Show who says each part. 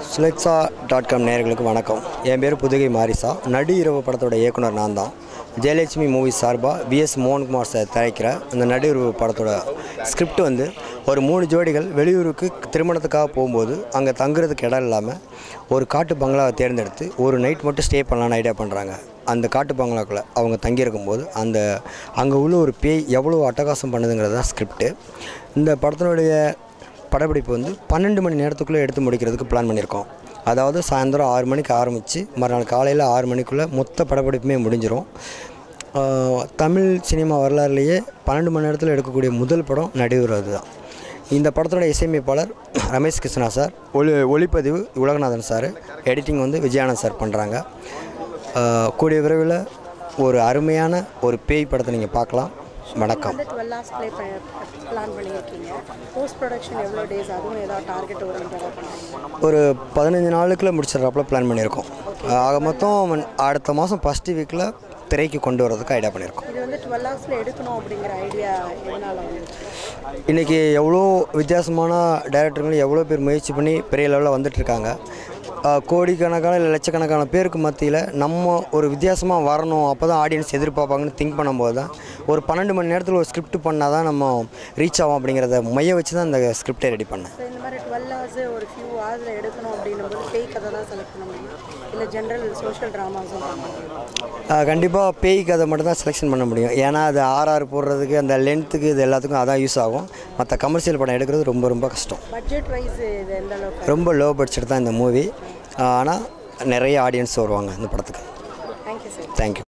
Speaker 1: சுலெக்ஸா dot com நேயர்களுக்கு வணக்கம் என் பேர் புதுகை மாரிசா நடு இரவு படத்தோட இயக்குனர் நான் தான் ஜெயலட்சுமி மூவி சார்பாக விஎஸ் மோகன்குமார் சார் தயாரிக்கிற அந்த நடு இரவு படத்தோட ஸ்கிரிப்ட் வந்து ஒரு மூணு ஜோடிகள் வெளியூருக்கு திருமணத்துக்காக போகும்போது அங்கே தங்குறதுக்கு இடம் இல்லாமல் ஒரு காட்டு பங்களாவை தேர்ந்தெடுத்து ஒரு நைட் மட்டும் ஸ்டே பண்ணலான்னு ஐடியா பண்ணுறாங்க அந்த காட்டு பங்களாக்குள்ளே அவங்க தங்கியிருக்கும் போது அந்த அங்கே உள்ள ஒரு பேய் எவ்வளோ அட்டகாசம் பண்ணுதுங்கிறது தான் ஸ்கிரிப்டு இந்த படத்தினுடைய படப்பிடிப்பு வந்து பன்னெண்டு மணி நேரத்துக்குள்ளே எடுத்து முடிக்கிறதுக்கு பிளான் பண்ணியிருக்கோம் அதாவது சாயந்தரம் ஆறு மணிக்கு ஆரம்பித்து மறுநாள் காலையில் ஆறு மணிக்குள்ளே மொத்த படப்பிடிப்புமே முடிஞ்சிடும் ஆஹ் தமிழ் சினிமா வரலாறுலேயே பன்னெண்டு மணி நேரத்தில் எடுக்கக்கூடிய முதல் படம் நடிகர் அதுதான் இந்த படத்தோட இசையமைப்பாளர் ரமேஷ் கிருஷ்ணா சார் ஒளி ஒளிப்பதிவு உலகநாதன் சார் எடிட்டிங் வந்து விஜயானந்த் சார் பண்ணுறாங்க கூடிய விரைவில் ஒரு அருமையான ஒரு பேய் படத்தை நீங்கள் பார்க்கலாம் வணக்கம்
Speaker 2: வந்து டுவெல் ஹவர்ஸ் ப்ளே பிளான் பண்ணியிருக்கீங்க போஸ்ட் ப்ரொடக்ஷன் எவ்வளோ டேஸ் அதுவும் ஏதாவது டார்கெட் ஓரியன்டாக பண்ணுறீங்க
Speaker 1: ஒரு பதினஞ்சு நாளுக்குள்ளே முடிச்சிடறாப்புல பிளான் பண்ணியிருக்கோம் ஆக மொத்தம் அடுத்த மாதம் ஃபஸ்ட்டு வீக்கில் திரைக்கு கொண்டு வரதுக்கு ஐடியா பண்ணியிருக்கோம்
Speaker 2: இது வந்து டுவெல் ஹவர்ஸில் எடுக்கணும் அப்படிங்கிற ஐடியா எதனால் வந்துச்சு
Speaker 1: இன்றைக்கி எவ்வளோ வித்தியாசமான டைரக்டருங்களும் எவ்வளோ பேர் முயற்சி பண்ணி பெரிய லெவலில் வந்துட்டுருக்காங்க கோடிக்கணக்கான இல்லை லட்சக்கணக்கான பேருக்கு மத்தியில் நம்ம ஒரு வித்தியாசமாக வரணும் அப்போ தான் ஆடியன்ஸ் எதிர்பார்ப்பாங்கன்னு திங்க் பண்ணும்போது தான் ஒரு பன்னெண்டு மணி நேரத்தில் ஒரு ஸ்கிரிப்ட் பண்ணால் தான் நம்ம ரீச் ஆகும் அப்படிங்கிறத மைய வச்சு தான் இந்த ஸ்கிரிப்டை ரெடி பண்ணேன்
Speaker 2: ஸோ இந்த மாதிரி டுவெல் ஹவர்ஸ் ஒரு ஃபியூ ஹவர்ஸில் எடுக்கணும் அப்படின்னும் போது பேய் கதை தான் செலக்ட் பண்ண முடியும் இல்லை ஜென்ரல் சோஷியல் ட்ராமாஸும் பண்ண முடியும்
Speaker 1: கண்டிப்பாக பேய் கதை மட்டும் தான் செலெக்ஷன் பண்ண முடியும் ஏன்னா அது ஆர்ஆர் போடுறதுக்கு அந்த லென்த்துக்கு இது எல்லாத்துக்கும் அதான் யூஸ் ஆகும் மற்ற கமர்ஷியல் படம் எடுக்கிறது ரொம்ப ரொம்ப கஷ்டம்
Speaker 2: பட்ஜெட் வைஸ் இது எந்த அளவுக்கு
Speaker 1: ரொம்ப லோ பட்ஜெட் தான் இந்த மூவி ஆனால் நிறைய ஆடியன்ஸ் வருவாங்க இந்த படத்துக்கு
Speaker 2: தேங்க்யூ சார்
Speaker 1: தேங்க்யூ